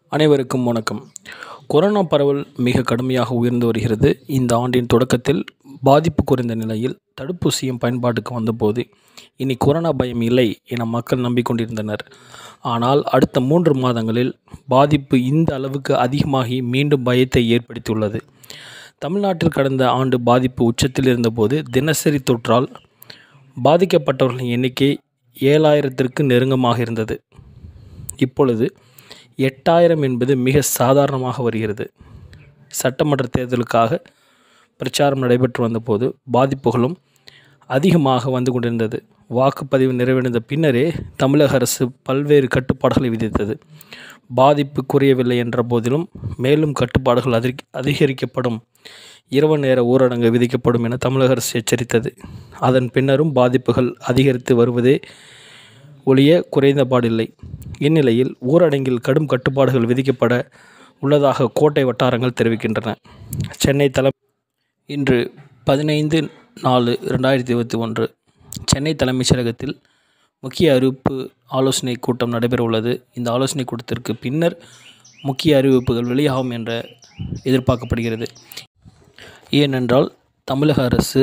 அனைவருக்கும் வணக்கம் கொரோனா பரவல் மிக கடுமையாக உயர்ந்து வருகிறது இந்த ஆண்டின் தொடக்கத்தில் பாதிப்பு குறைந்த நிலையில் தடுப்பூசியும் பயன்பாட்டுக்கு வந்தபோது இனி கொரோனா பயம் இல்லை என மக்கள் நம்பிக்கொண்டிருந்தனர் ஆனால் அடுத்த மூன்று மாதங்களில் பாதிப்பு இந்த அளவுக்கு அதிகமாகி மீண்டும் பயத்தை ஏற்படுத்தியுள்ளது தமிழ்நாட்டில் கடந்த ஆண்டு பாதிப்பு உச்சத்தில் இருந்தபோது தினசரி தொற்றால் பாதிக்கப்பட்டவர்களின் எண்ணிக்கை ஏழாயிரத்திற்கு நெருக்கமாக இருந்தது இப்பொழுது எட்டாயிரம் என்பது மிக சாதாரணமாக வருகிறது சட்டமன்ற தேர்தலுக்காக பிரச்சாரம் நடைபெற்று வந்தபோது பாதிப்புகளும் அதிகமாக வந்து கொண்டிருந்தது வாக்குப்பதிவு நிறைவடைந்த பின்னரே தமிழக அரசு பல்வேறு கட்டுப்பாடுகளை விதித்தது பாதிப்பு குறையவில்லை என்ற போதிலும் மேலும் கட்டுப்பாடுகள் அதிக அதிகரிக்கப்படும் இரவு நேர ஊரடங்கு விதிக்கப்படும் என தமிழக அரசு எச்சரித்தது அதன் பின்னரும் பாதிப்புகள் அதிகரித்து வருவதே ஒழிய குறைந்தபாடில்லை இந்நிலையில் ஊரடங்கில் கடும் கட்டுப்பாடுகள் விதிக்கப்பட உள்ளதாக கோட்டை வட்டாரங்கள் தெரிவிக்கின்றன சென்னை தலை இன்று பதினைந்து நாலு ரெண்டாயிரத்தி இருபத்தி ஒன்று சென்னை தலைமைச் செயலகத்தில் முக்கிய அறிவிப்பு ஆலோசனை கூட்டம் நடைபெற உள்ளது இந்த ஆலோசனை கூட்டத்திற்கு பின்னர் முக்கிய அறிவிப்புகள் வெளியாகும் என்ற எதிர்பார்க்கப்படுகிறது ஏனென்றால் தமிழக அரசு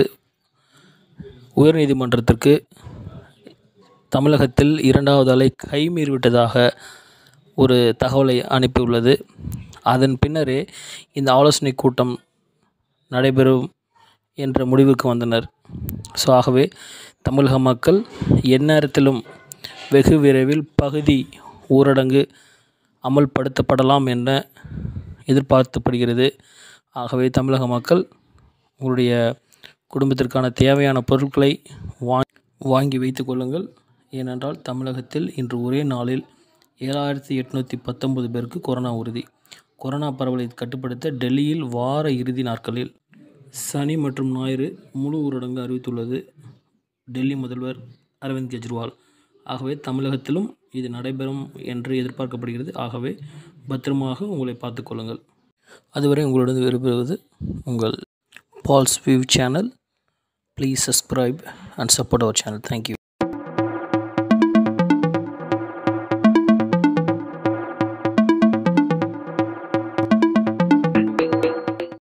உயர்நீதிமன்றத்திற்கு தமிழகத்தில் இரண்டாவது அலை கைமீறிவிட்டதாக ஒரு தகவலை அனுப்பியுள்ளது அதன் பின்னரே இந்த ஆலோசனை கூட்டம் நடைபெறும் என்ற முடிவுக்கு வந்தனர் ஸோ ஆகவே தமிழக மக்கள் எந்நேரத்திலும் வெகு விரைவில் பகுதி ஊரடங்கு அமல்படுத்தப்படலாம் என எதிர்பார்க்கப்படுகிறது ஆகவே தமிழக மக்கள் உங்களுடைய குடும்பத்திற்கான தேவையான பொருட்களை வாங்கி வாங்கி வைத்து கொள்ளுங்கள் ஏனென்றால் தமிழகத்தில் இன்று ஒரே நாளில் ஏழாயிரத்தி எட்நூற்றி பத்தொம்பது பேருக்கு கொரோனா உறுதி கொரோனா பரவலை கட்டுப்படுத்த டெல்லியில் வார இறுதி நாட்களில் சனி மற்றும் ஞாயிறு முழு ஊரடங்கு அறிவித்துள்ளது டெல்லி முதல்வர் அரவிந்த் கெஜ்ரிவால் ஆகவே தமிழகத்திலும் இது நடைபெறும் என்று எதிர்பார்க்கப்படுகிறது ஆகவே பத்திரமாக உங்களை பார்த்துக்கொள்ளுங்கள் அதுவரை உங்களுடன் விரும்புவது உங்கள் Paul's view channel please subscribe and support our channel thank you